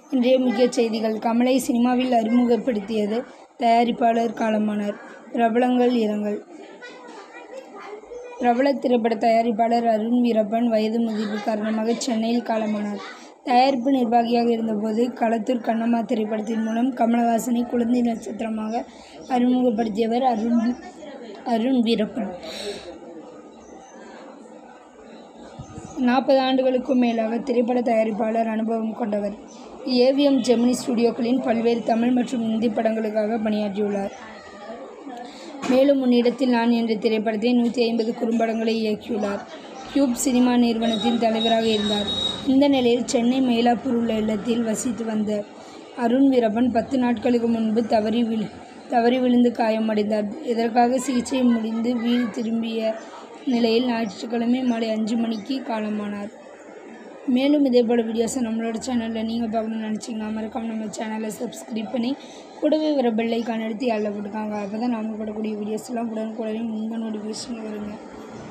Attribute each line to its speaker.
Speaker 1: இன்றைய முக்கிய செய்திகள் கமலை சினிமாவில் அறிமுகப்படுத்தியது தயாரிப்பாளர் காலமானார் பிரபலங்கள் இரங்கல் பிரபல திரைப்பட தயாரிப்பாளர் அருண் வீரப்பன் வயது முதிர்வு காரணமாக சென்னையில் காலமானார் தயாரிப்பு நிர்வாகியாக இருந்தபோது களத்தூர் கண்ணம்மா திரைப்படத்தின் மூலம் கமலஹாசனை குழந்தை நட்சத்திரமாக அறிமுகப்படுத்தியவர் அருண் அருண் வீரப்பன் நாற்பது ஆண்டுகளுக்கும் மேலாக திரைப்பட தயாரிப்பாளர் அனுபவம் கொண்டவர் ஏவிஎம் ஜெமினி ஸ்டுடியோக்களின் பல்வேறு தமிழ் மற்றும் இந்தி படங்களுக்காக பணியாற்றியுள்ளார் மேலும் முன்னிடத்தில் நான் என்ற திரைப்படத்தை நூற்றி ஐம்பது குறும்படங்களை இயக்கியுள்ளார் கியூப் சினிமா நிறுவனத்தின் தலைவராக இருந்தார் இந்த நிலையில் சென்னை மயிலாப்பூர் உள்ள இல்லத்தில் வசித்து வந்த அருண் வீரப்பன் பத்து நாட்களுக்கு முன்பு தவறி விழு தவறி விழுந்து காயமடைந்தார் இதற்காக சிகிச்சை முடிந்து வீடு திரும்பிய நிலையில் ஞாயிற்றுக்கிழமை மாலை அஞ்சு மணிக்கு காலமானார் மேலும் இதே போல் வீடியோஸை நம்மளோட சேனலில் நீங்கள் பார்க்கணும்னு நினச்சிங்கன்னா மறக்காம நம்ம சேனலை சப்ஸ்கிரைப் பண்ணி கூடவே வர பெல் ஐக்கான் எடுத்து அதில் போட்டுக்காங்க அப்போ தான் நாம போடக்கூடிய வீடியோஸ்லாம் உடனுக்குடனே உங்கள் நோட்டிஃபிகேஷன் வருங்க